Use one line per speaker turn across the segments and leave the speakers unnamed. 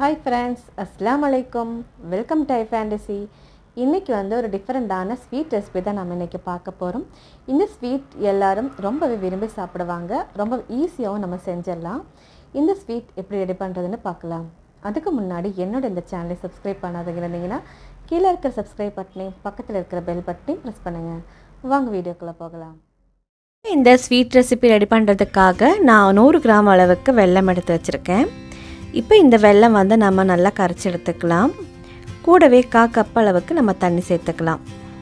hi friends அஸ்லாம் வலைக்கம் welcome to I fantasy இன்றைக்கி வந்து ஒரு டிஃப்ரெண்ட்டான ஸ்வீட் ரெசிபி தான் நம்ம இன்றைக்கி பார்க்க போகிறோம் இந்த ஸ்வீட் எல்லாரும் ரொம்பவே விரும்பி சாப்பிடுவாங்க ரொம்ப ஈஸியாகவும் நம்ம செஞ்சிடலாம் இந்த ஸ்வீட் எப்படி ரெடி பண்ணுறதுன்னு பார்க்கலாம் அதுக்கு முன்னாடி என்னோட இந்த சேனலை சப்ஸ்கிரைப் பண்ணாதவங்க இருந்தீங்கன்னா கீழே இருக்கிற சப்ஸ்கிரைப் பட்டனையும் பக்கத்தில் இருக்கிற பெல் பட்டனையும் ப்ரெஸ் பண்ணுங்கள் வாங்க வீடியோக்குள்ளே போகலாம்
இந்த ஸ்வீட் ரெசிபி ரெடி பண்ணுறதுக்காக நான் நூறு கிராம் அளவுக்கு வெல்லம் எடுத்து வச்சுருக்கேன் இப்போ இந்த வெல்லம் வந்து நம்ம நல்லா கரைச்சி எடுத்துக்கலாம் கூடவே கா கப் அளவுக்கு நம்ம தண்ணி சேர்த்துக்கலாம்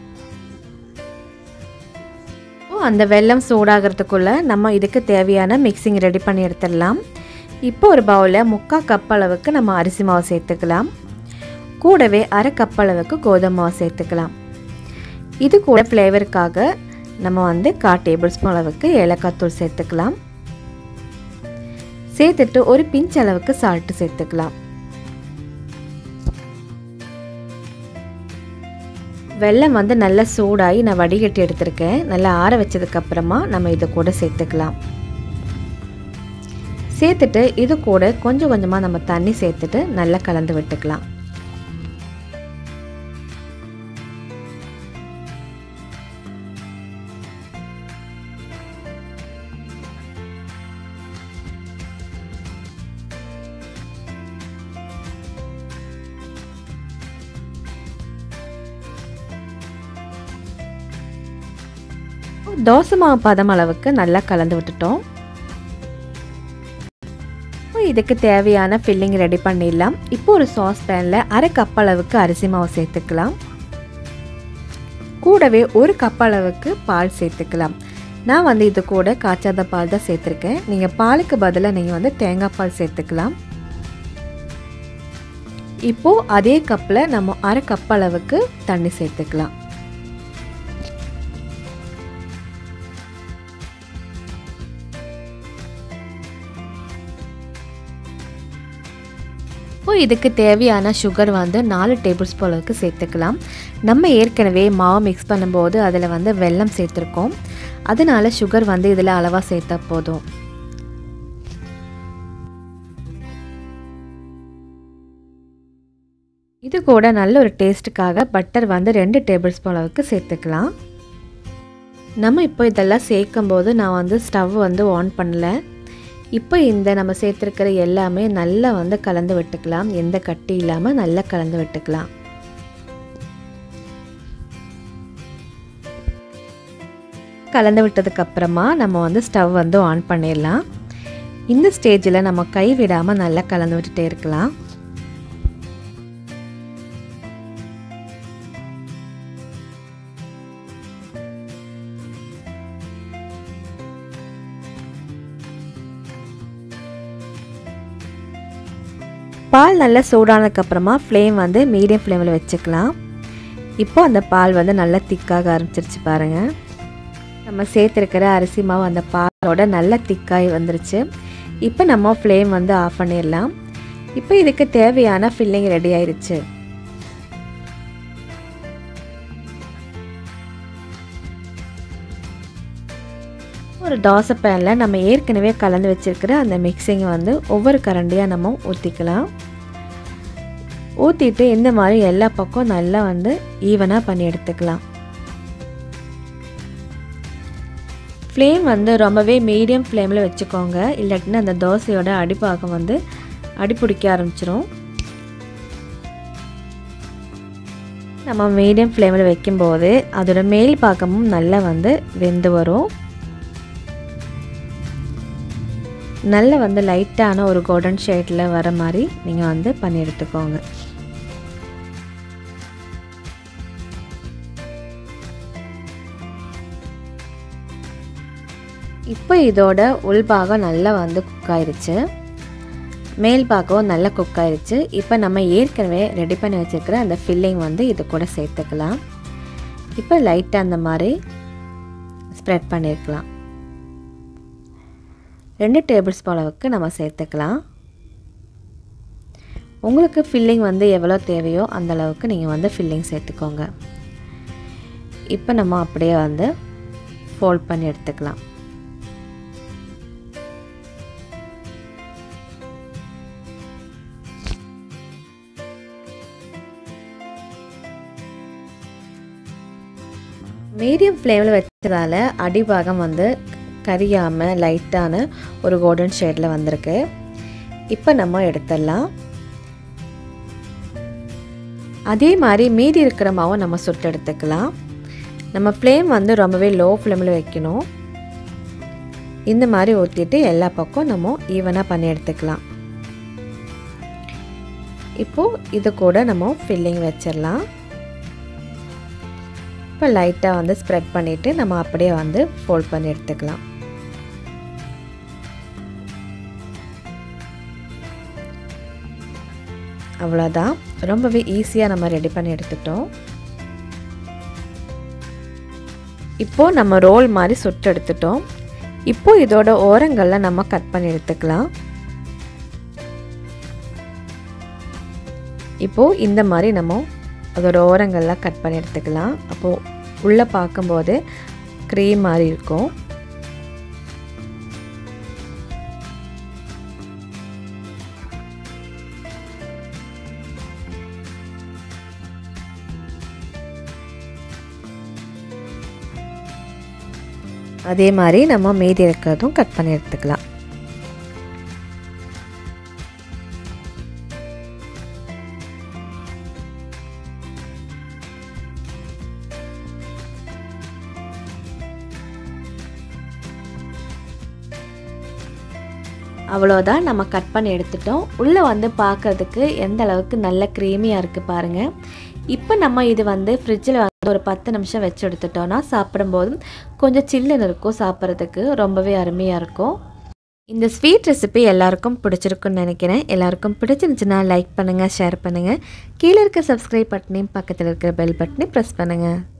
அந்த வெல்லம் சூடாகிறதுக்குள்ளே நம்ம இதுக்கு தேவையான மிக்சிங் ரெடி பண்ணி எடுத்துடலாம் இப்போ ஒரு பவுலில் முக்கால் கப் அளவுக்கு நம்ம அரிசி மாவு சேர்த்துக்கலாம் கூடவே அரை கப் அளவுக்கு கோதுமை மாவு சேர்த்துக்கலாம் இது கூட ஃப்ளேவருக்காக நம்ம வந்து கா டேபிள் ஸ்பூன் அளவுக்கு ஏலக்காய் தூள் சேர்த்துக்கலாம் சேர்த்துட்டு ஒரு பிஞ்ச் அளவுக்கு சால்ட்டு சேர்த்துக்கலாம் வெல்லம் வந்து நல்லா சூடாகி நான் வடிகட்டி எடுத்திருக்கேன் நல்லா ஆற வச்சதுக்கப்புறமா நம்ம இதை கூட சேர்த்துக்கலாம் சேர்த்துட்டு இது கூட கொஞ்சம் கொஞ்சமாக நம்ம தண்ணி சேர்த்துட்டு நல்லா கலந்து விட்டுக்கலாம் தோசை மாவு பதம் அளவுக்கு நல்லா கலந்து விட்டுட்டோம் இதுக்கு தேவையான ஃபில்லிங் ரெடி பண்ணிடலாம் இப்போ ஒரு சாஸ் பேனில் அரை கப் அளவுக்கு அரிசி மாவு சேர்த்துக்கலாம் கூடவே ஒரு கப் அளவுக்கு பால் சேர்த்துக்கலாம் நான் வந்து இது கூட காய்ச்சாத பால் தான் சேர்த்துருக்கேன் நீங்கள் பாலுக்கு பதிலாக நீங்கள் வந்து தேங்காய் பால் சேர்த்துக்கலாம் இப்போது அதே கப்பில் நம்ம அரை கப் அளவுக்கு தண்ணி சேர்த்துக்கலாம் இப்போ இதுக்கு தேவையான சுகர் வந்து நாலு டேபிள் ஸ்பூன் அளவுக்கு சேர்த்துக்கலாம் நம்ம ஏற்கனவே மாவு மிக்ஸ் பண்ணும்போது அதில் வந்து வெல்லம் சேர்த்துருக்கோம் அதனால சுகர் வந்து இதில் அளவாக சேர்த்தா போதும் இது கூட நல்ல ஒரு டேஸ்ட்டுக்காக பட்டர் வந்து ரெண்டு டேபிள் ஸ்பூன் அளவுக்கு சேர்த்துக்கலாம் நம்ம இப்போ இதெல்லாம் சேர்க்கும் போது நான் வந்து ஸ்டவ் வந்து ஆன் பண்ணல இப்போ இந்த நம்ம சேர்த்துருக்கிற எல்லாமே நல்லா வந்து கலந்து விட்டுக்கலாம் எந்த கட்டி இல்லாமல் நல்லா கலந்து விட்டுக்கலாம் கலந்து விட்டதுக்கப்புறமா நம்ம வந்து ஸ்டவ் வந்து ஆன் பண்ணிடலாம் இந்த ஸ்டேஜில் நம்ம கை விடாமல் நல்லா கலந்து விட்டுட்டே இருக்கலாம் பால் நல்லா சூடானதுக்கப்புறமா ஃப்ளேம் வந்து மீடியம் ஃப்ளேமில் வச்சுக்கலாம் இப்போ அந்த பால் வந்து நல்லா திக்காக ஆரம்பிச்சிருச்சு பாருங்கள் நம்ம சேர்த்துருக்கிற அரிசி மாவு அந்த பாலோட நல்லா திக்காகி வந்துருச்சு இப்போ நம்ம ஃப்ளேம் வந்து ஆஃப் பண்ணிடலாம் இப்போ இதுக்கு தேவையான ஃபில்லிங் ரெடி ஆயிடுச்சு ஒரு தோசை பேனில் நம்ம ஏற்கனவே கலந்து வச்சுருக்கிற அந்த மிக்சிங்கை வந்து ஒவ்வொரு கரண்டியாக நம்ம ஊற்றிக்கலாம் ஊற்றிட்டு இந்த மாதிரி எல்லா பக்கம் நல்லா வந்து ஈவனாக பண்ணி எடுத்துக்கலாம் ஃப்ளேம் வந்து ரொம்பவே மீடியம் ஃப்ளேமில் வச்சுக்கோங்க இல்லாட்டினா அந்த தோசையோட அடிப்பாகம் வந்து அடிப்பிடிக்க ஆரம்பிச்சிரும் நம்ம மீடியம் ஃப்ளேமில் வைக்கும்போது அதோட மேல் பாகமும் நல்லா வந்து வெந்து வரும் நல்ல வந்து லைட்டான ஒரு கோல்டன் ஷேடில் வர மாதிரி நீங்கள் வந்து பண்ணி எடுத்துக்கோங்க இப்போ இதோட உள்பாகம் நல்லா வந்து குக் ஆயிடுச்சு மேல் பாகம் நல்லா குக் ஆயிடுச்சு இப்போ நம்ம ஏற்கனவே ரெடி பண்ணி வச்சுருக்கிற அந்த ஃபில்லிங் வந்து இது கூட சேர்த்துக்கலாம் இப்போ லைட்டாக அந்த மாதிரி ஸ்ப்ரெட் பண்ணியிருக்கலாம் ரெண்டு டேபிள் ஸ்பூன் அளவுக்கு நம்ம சேர்த்துக்கலாம் உங்களுக்கு ஃபில்லிங் வந்து எவ்வளோ தேவையோ அந்த அளவுக்கு நீங்கள் வந்து ஃபில்லிங் சேர்த்துக்கோங்க இப்போ நம்ம அப்படியே வந்து ஃபோல்ட் பண்ணி எடுத்துக்கலாம் மீடியம் ஃப்ளேமில் வச்சதால் அடிபாகம் வந்து கரியாமல் லைட்டான ஒரு கோல்டன் ஷேடில் வந்திருக்கு இப்போ நம்ம எடுத்துடலாம் அதே மாதிரி மீதி இருக்கிற மாவை நம்ம சுட்டு எடுத்துக்கலாம் நம்ம ஃப்ளேம் வந்து ரொம்பவே லோ ஃப்ளேமில் வைக்கணும் இந்த மாதிரி ஊற்றிட்டு எல்லா பக்கம் நம்ம ஈவனாக பண்ணி எடுத்துக்கலாம் இப்போது இது கூட நம்ம ஃபில்லிங் வச்சிடலாம் இப்போ லைட்டாக வந்து ஸ்ப்ரெட் பண்ணிவிட்டு நம்ம அப்படியே வந்து ஃபோல்ட் பண்ணி எடுத்துக்கலாம் அவ்வளோதான் ரொம்பவே ஈஸியாக நம்ம ரெடி பண்ணி எடுத்துட்டோம் இப்போது நம்ம ரோல் மாதிரி சுட்டு எடுத்துட்டோம் இப்போது இதோட ஓரங்களில் நம்ம கட் பண்ணி எடுத்துக்கலாம் இப்போது இந்த மாதிரி நம்ம அதோட ஓரங்கள்லாம் கட் பண்ணி எடுத்துக்கலாம் அப்போது உள்ளே பார்க்கும்போது க்ரீம் மாதிரி இருக்கும் அதே மாதிரி நம்ம மீதி இருக்கிறதும் கட் பண்ணி எடுத்துக்கலாம் அவ்வளோதான் நம்ம கட் பண்ணி எடுத்துட்டோம் உள்ளே வந்து பார்க்கறதுக்கு எந்த அளவுக்கு நல்ல க்ரீமியாக இருக்குது பாருங்கள் இப்போ நம்ம இது வந்து ஃப்ரிட்ஜில் வந்து ஒரு பத்து நிமிஷம் வச்சு எடுத்துட்டோன்னா சாப்பிடும்போதும் கொஞ்சம் சில்லுன்னு இருக்கும் சாப்பிட்றதுக்கு ரொம்பவே அருமையாக இருக்கும் இந்த ஸ்வீட் ரெசிபி எல்லாருக்கும் பிடிச்சிருக்குன்னு நினைக்கிறேன் எல்லாருக்கும் பிடிச்சிருந்துச்சுன்னா லைக் பண்ணுங்கள் ஷேர் பண்ணுங்கள் கீழே இருக்க சப்ஸ்கிரைப் பட்டனையும் பக்கத்தில் இருக்கிற பெல் பட்டனையும் ப்ரெஸ் பண்ணுங்கள்